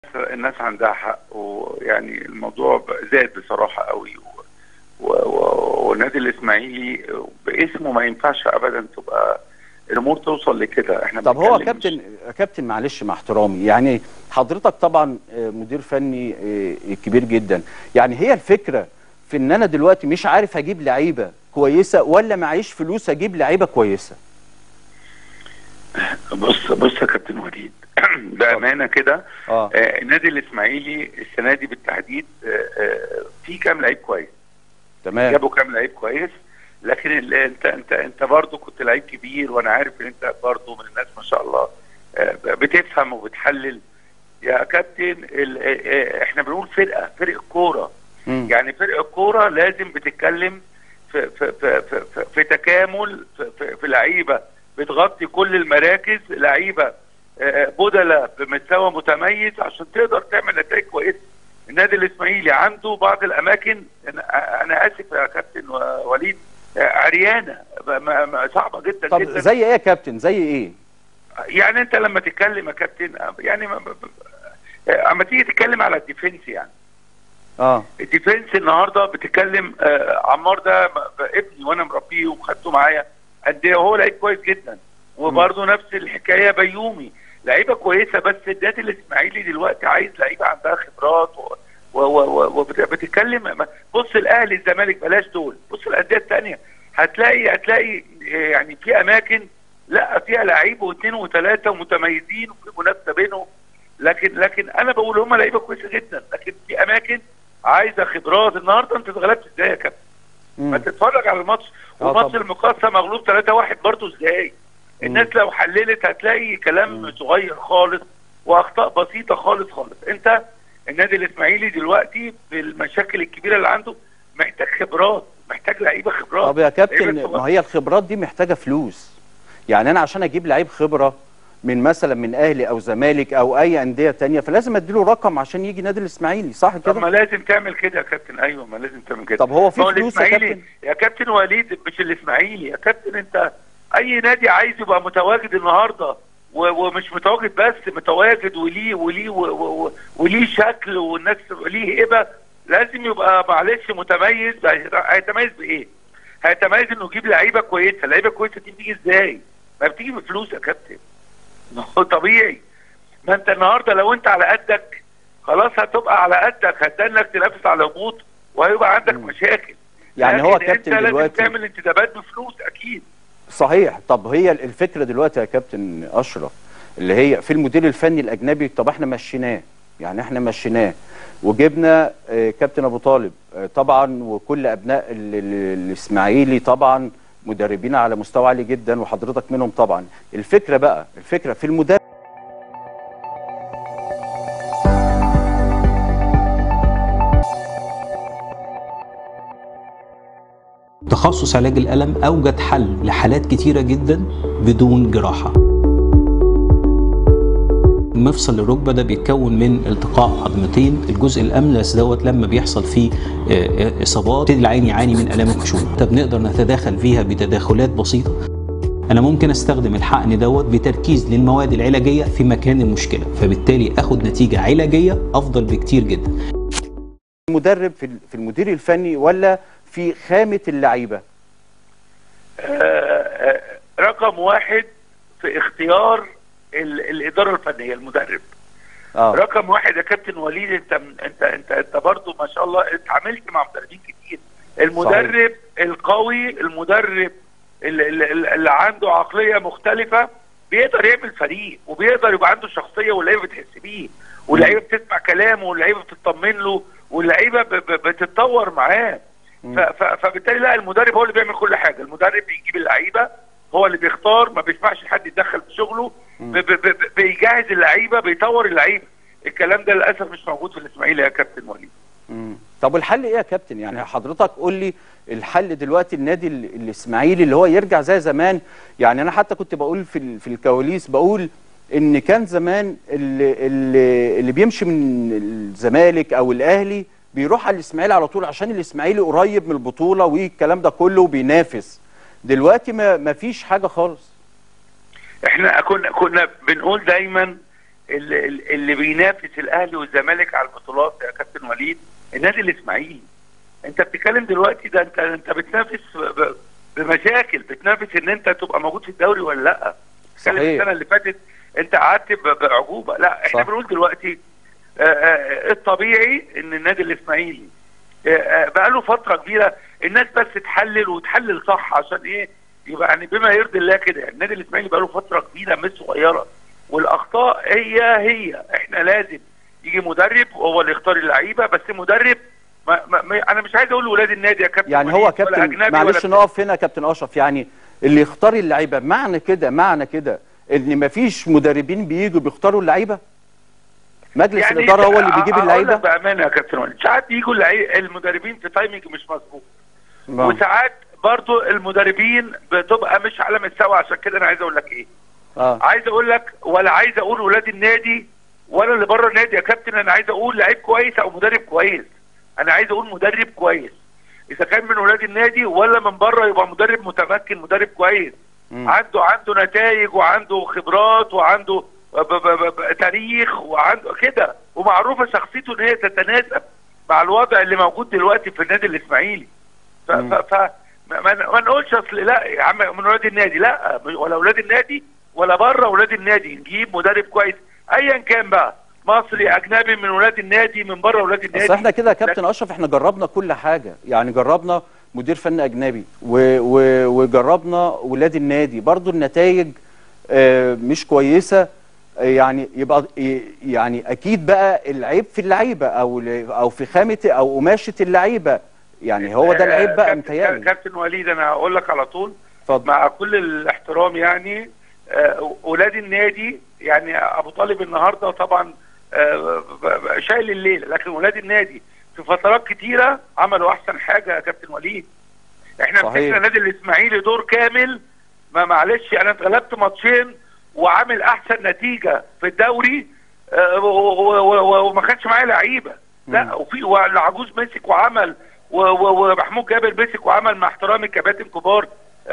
الناس عندها حق ويعني الموضوع بقى زاد بصراحه قوي و- و- و- والنادي الاسماعيلي باسمه ما ينفعش ابدا تبقى الامور توصل لكده احنا طب هو بنتكلم كابتن كابتن معلش مع احترامي يعني حضرتك طبعا آه، مدير فني آه، كبير جدا يعني هي الفكره في ان انا دلوقتي مش عارف اجيب لعيبه كويسه ولا معيش فلوس اجيب لعيبه كويسه بص بص يا كابتن وليد بامانه كده اه آه، النادي الاسماعيلي السنه دي بالتحديد آه، آه، في كام لعيب كويس تمام جابوا كام لعيب كويس لكن ال- انت انت انت برضه كنت لعيب كبير وانا عارف ان انت برضه من الناس ما شاء الله آه، بتفهم وبتحلل يا كابتن ال- آه، آه، احنا بنقول فرقه فرقه كوره مم. يعني فرقه كوره لازم بتتكلم في في في في, في, في تكامل في, في, في لعيبه بتغطي كل المراكز لعيبه آه، بدله بمستوى متميز عشان تقدر تعمل نتائج كويسه النادي الاسماعيلي عنده بعض الاماكن انا أنا اسف يا كابتن و- وليد آه، عريانه ما- ما- صعبه جدا طب جدا زي ايه يا كابتن زي ايه يعني انت لما تتكلم يا كابتن يعني ما- ما- آه، اما تيجي تتكلم على الديفنس يعني اه الديفنس النهارده بتتكلم آه عمار ده م- ابني وانا مربيه وخدته معايا قد ايه هو لعيب كويس جدا وبرضه نفس الحكايه بيومي لعيبه كويسه بس النادي الاسماعيلي دلوقتي عايز لعيبه عندها خبرات و- و- و- وبتتكلم بص الاهلي الزمالك بلاش دول بص الانديه الثانيه هتلاقي هتلاقي آه، يعني في اماكن لا فيها لعيبه واثنين وثلاثه ومتميزين وفي منافسه بينهم لكن لكن انا بقول هم لعيبه كويسه جدا لكن في اماكن عايزه خبرات النهارده انت اتغلبت ازاي يا كابتن؟ ما مم. تتفرج على الماتش آه والماتش طبعا. المقاصه مغلوب 3-1 برضه ازاي؟ الناس لو حللت هتلاقي كلام صغير خالص واخطاء بسيطه خالص خالص انت النادي الاسماعيلي دلوقتي بالمشاكل الكبيره اللي عنده محتاج خبرات محتاج لعيبه خبرات طب يا كابتن لعيبة ما هي الخبرات دي محتاجه فلوس يعني انا عشان اجيب لعيب خبره من مثلا من اهلي او زمالك او اي انديه تانية فلازم اديله رقم عشان يجي نادي الاسماعيلي صح طب ما كده لازم تعمل كده يا كابتن ايوه ما لازم تعمل كده طب هو في ما فلوس يا الإسماعيلي- كابتن؟ يا كابتن وليد مش الاسماعيلي يا كابتن انت اي نادي عايز يبقى متواجد النهارده و- ومش متواجد بس متواجد وليه وليه و- و- و- وليه شكل والناس ليه هبه لازم يبقى معلش متميز هيتميز بايه؟ هيتميز انه يجيب لعيبه كويسه، لعيبه كويسه دي بتيجي ازاي؟ ما بتيجي بفلوس يا كابتن ما هو طبيعي ما انت النهارده لو انت على قدك خلاص هتبقى على قدك هتدنك تنافس على هبوط وهيبقى عندك مشاكل يعني هو لكن كابتن انت لازم دلوقتي تعمل انتدابات بفلوس اكيد صحيح طب هي الفكره دلوقتي يا كابتن اشرف اللي هي في المدير الفني الاجنبي طب احنا مشيناه يعني احنا مشيناه وجبنا آه، كابتن ابو طالب آه، طبعا وكل ابناء ال- ال- الاسماعيلي طبعا مدربين على مستوى عالي جدا وحضرتك منهم طبعا الفكره بقى الفكره في المدرب تخصص علاج الألم أوجد حل لحالات كتيرة جدا بدون جراحة مفصل الركبة ده بيتكون من التقاء عظمتين الجزء الأملس دوت لما بيحصل فيه آه، آه، إصابات يبتدي العين يعاني من آلام الخشونة طب نقدر نتداخل فيها بتداخلات بسيطة أنا ممكن أستخدم الحقن دوت بتركيز للمواد العلاجية في مكان المشكلة فبالتالي أخد نتيجة علاجية أفضل بكتير جدا المدرب في ال- في المدير الفني ولا في خامه اللعيبه آه، آه، رقم واحد في اختيار ال- الاداره الفنيه المدرب اه رقم واحد يا كابتن وليد انت انت انت انت برضه ما شاء الله اتعاملت مع مدربين كتير المدرب القوي المدرب اللي, اللي اللي عنده عقليه مختلفه بيقدر يعمل فريق وبيقدر يبقى عنده شخصيه واللعيبه بتحس بيه واللعيبه بتسمع كلامه واللعيبه بتطمن له واللعيبه ب- ب- بتتطور معاه ف- ف- فبالتالي لا المدرب هو اللي بيعمل كل حاجه المدرب بيجيب اللعيبه هو اللي بيختار ما بيسمعش حد يتدخل في شغله ب- ب- ب- بيجهز اللعيبه بيطور اللعيبه الكلام ده للاسف مش موجود في الاسماعيلي يا كابتن وليد مم. طب الحل ايه يا كابتن يعني حضرتك قول لي الحل دلوقتي النادي ال- الاسماعيلي اللي هو يرجع زي زمان يعني انا حتى كنت بقول في ال- في الكواليس بقول ان كان زمان اللي, اللي, اللي بيمشي من الزمالك او الاهلي بيروح على الاسماعيلي على طول عشان الاسماعيلي قريب من البطوله والكلام ده كله وبينافس دلوقتي ما ما فيش حاجه خالص احنا كنا كنا بنقول دايما اللي, اللي بينافس الاهلي والزمالك على البطولات يا كابتن وليد النادي الاسماعيلي انت بتتكلم دلوقتي ده انت انت بتنافس ب- بمشاكل بتنافس ان انت تبقى موجود في الدوري ولا لا بتتكلم صحيح. السنه اللي فاتت انت قعدت ب- بعجوبه لا احنا صح. بنقول دلوقتي آه، آه، الطبيعي ان النادي الاسماعيلي آه، آه، بقاله فتره كبيره الناس بس تحلل وتحلل صح عشان ايه يبقى يعني بما يرضي الله كده يعني النادي الاسماعيلي بقاله فتره كبيره مش صغيره والاخطاء هي هي احنا لازم يجي مدرب وهو اللي يختار اللعيبه بس مدرب ما ما ما انا مش عايز اقول ولاد النادي يا كابتن يعني وليد هو ولا كابتن أجنبي معلش ولا نقف هنا يا كابتن اشرف يعني اللي يختار اللعيبه معنى كده معنى كده ان مفيش مدربين بييجوا بيختاروا اللعيبه مجلس الاداره هو اللي بيجيب أقول اللعيبه لك بامانه يا كابتن وليد ساعات بيجوا اللعي- المدربين في تايمنج مش مظبوط آه. وساعات برضو المدربين بتبقى مش على مستوى عشان كده انا عايز اقول لك ايه اه عايز اقول لك ولا عايز اقول ولاد النادي ولا اللي بره النادي يا كابتن انا عايز اقول لعيب كويس او مدرب كويس انا عايز اقول مدرب كويس اذا كان من ولاد النادي ولا من بره يبقى مدرب متمكن مدرب كويس مم. عنده عنده نتائج وعنده خبرات وعنده ب ب ب ب تاريخ وعنده كده ومعروفه شخصيته ان هي تتناسب مع الوضع اللي موجود دلوقتي في النادي الاسماعيلي ف مم. ف ف ما, ما ما نقولش اصل لا يا عم من ولاد النادي لا ولا ولاد النادي ولا بره ولاد النادي نجيب مدرب كويس ايا كان بقى مصري اجنبي من ولاد النادي من بره ولاد النادي اصل احنا كده يا كابتن اشرف احنا جربنا كل حاجه يعني جربنا مدير فن اجنبي و و وجربنا ولاد النادي برضو النتائج آه، مش كويسه آه، يعني يبقى ي- يعني اكيد بقى العيب في اللعيبه او ال- او في خامه او قماشه اللعيبه يعني هو ده العيب بقى كابتن- متهيألي كابتن وليد انا هقول لك على طول اتفضل مع كل الاحترام يعني آه، ولاد النادي يعني ابو طالب النهارده طبعا آه، ب- ب- شايل الليله لكن ولاد النادي في فترات كتيره عملوا احسن حاجه يا كابتن وليد احنا صحيح. مسكنا النادي الاسماعيلي دور كامل ما معلش انا اتغلبت ماتشين وعامل احسن نتيجه في الدوري آه، و- و- و- وما كانش معايا لعيبه لا مم. وفي والعجوز مسك وعمل و- و- ومحمود جابر مسك وعمل مع احترامي كباتن كبار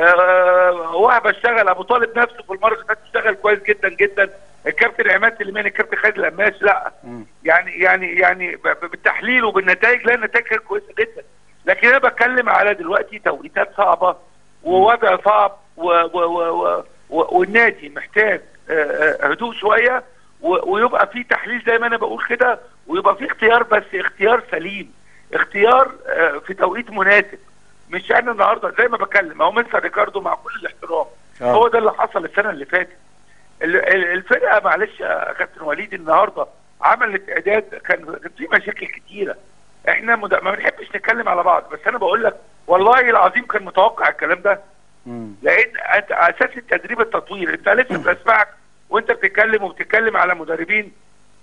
آه، وهب اشتغل ابو طالب نفسه في المره اللي فاتت اشتغل كويس جدا جدا الكابتن عماد سليمان الكابتن خالد القماش لا مم. يعني يعني يعني ب- ب- بالتحليل وبالنتائج لا النتائج كانت كويسه جدا لكن انا بتكلم على دلوقتي توقيتات صعبه ووضع صعب و و و و و والنادي محتاج آه، آه، هدوء شويه و- ويبقى في تحليل زي ما انا بقول كده ويبقى في اختيار بس اختيار سليم اختيار آه، في توقيت مناسب مش انا النهارده زي ما بتكلم اهو مستر ريكاردو مع كل الاحترام آه. هو ده اللي حصل السنه اللي فاتت ال- ال- الفرقه معلش يا كابتن وليد النهارده عملت اعداد كان كان في مشاكل كتيره احنا مد... ما بنحبش نتكلم على بعض بس انا بقول لك والله العظيم كان متوقع الكلام ده مم. لان أنت اساس التدريب التطوير انت لسه بسمعك وانت بتتكلم وبتتكلم على مدربين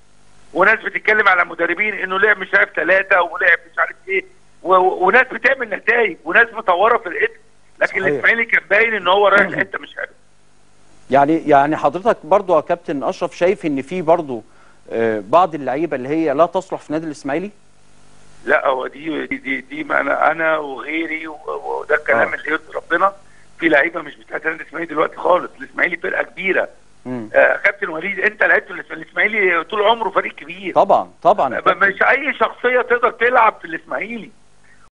وناس بتتكلم على مدربين انه لعب مش عارف ثلاثه ولعب مش عارف ايه و... و- وناس بتعمل نتائج وناس مطوره في الاسم لكن صحيح. الاسماعيلي كان باين ان هو رايح لحته مش حلوه يعني يعني حضرتك برضو يا كابتن اشرف شايف ان في برضو آه، بعض اللعيبه اللي هي لا تصلح في نادي الاسماعيلي لا هو دي دي دي, دي ما انا انا وغيري و- و- وده الكلام آه. اللي يرضي ربنا في لعيبه مش بتاعت النادي الاسماعيلي دلوقتي خالص الاسماعيلي فرقه كبيره مم. آه كابتن وليد انت لعبت الإس- الاسماعيلي طول عمره فريق كبير طبعا طبعا يا ب- كابتن. مش اي شخصيه تقدر تلعب في الاسماعيلي